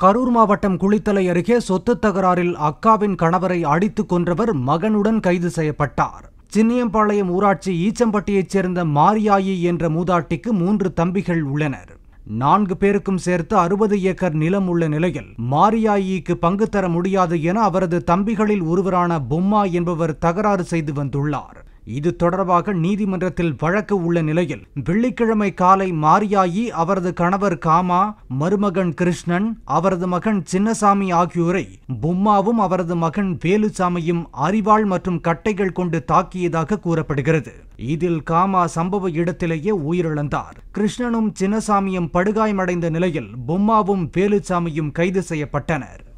கரூர் மாவட்டம் குளித்தலை அருகே சொத்து தகராறில் அக்காவின் கணவரை அடித்துக் கொன்றவர் மகனுடன் கைது செய்யப்பட்டார் சின்னியம்பாளையம் ஊராட்சி ஈச்சம்பட்டியைச் சேர்ந்த மாரியாயி என்ற மூதாட்டிக்கு மூன்று தம்பிகள் உள்ளனர் நான்கு பேருக்கும் சேர்த்து அறுபது ஏக்கர் நிலம் உள்ள நிலையில் மாரியாயிக்கு பங்கு தர முடியாது என அவரது தம்பிகளில் ஒருவரான பொம்மா என்பவர் தகராறு செய்து வந்துள்ளார் இது தொடர்பாக நீதிமன்றத்தில் வழக்கு உள்ள நிலையில் வெள்ளிக்கிழமை காலை மாரியாயி அவரது கணவர் காமா மருமகன் கிருஷ்ணன் அவரது மகன் சின்னசாமி ஆகியோரை பொம்மாவும் அவரது மகன் வேலுசாமியும் அரிவாள் மற்றும் கட்டைகள் கொண்டு தாக்கியதாக கூறப்படுகிறது இதில் காமா சம்பவ இடத்திலேயே உயிரிழந்தார் கிருஷ்ணனும் சின்னசாமியும் படுகாயமடைந்த நிலையில் பொம்மாவும் வேலுசாமியும் கைது செய்யப்பட்டனர்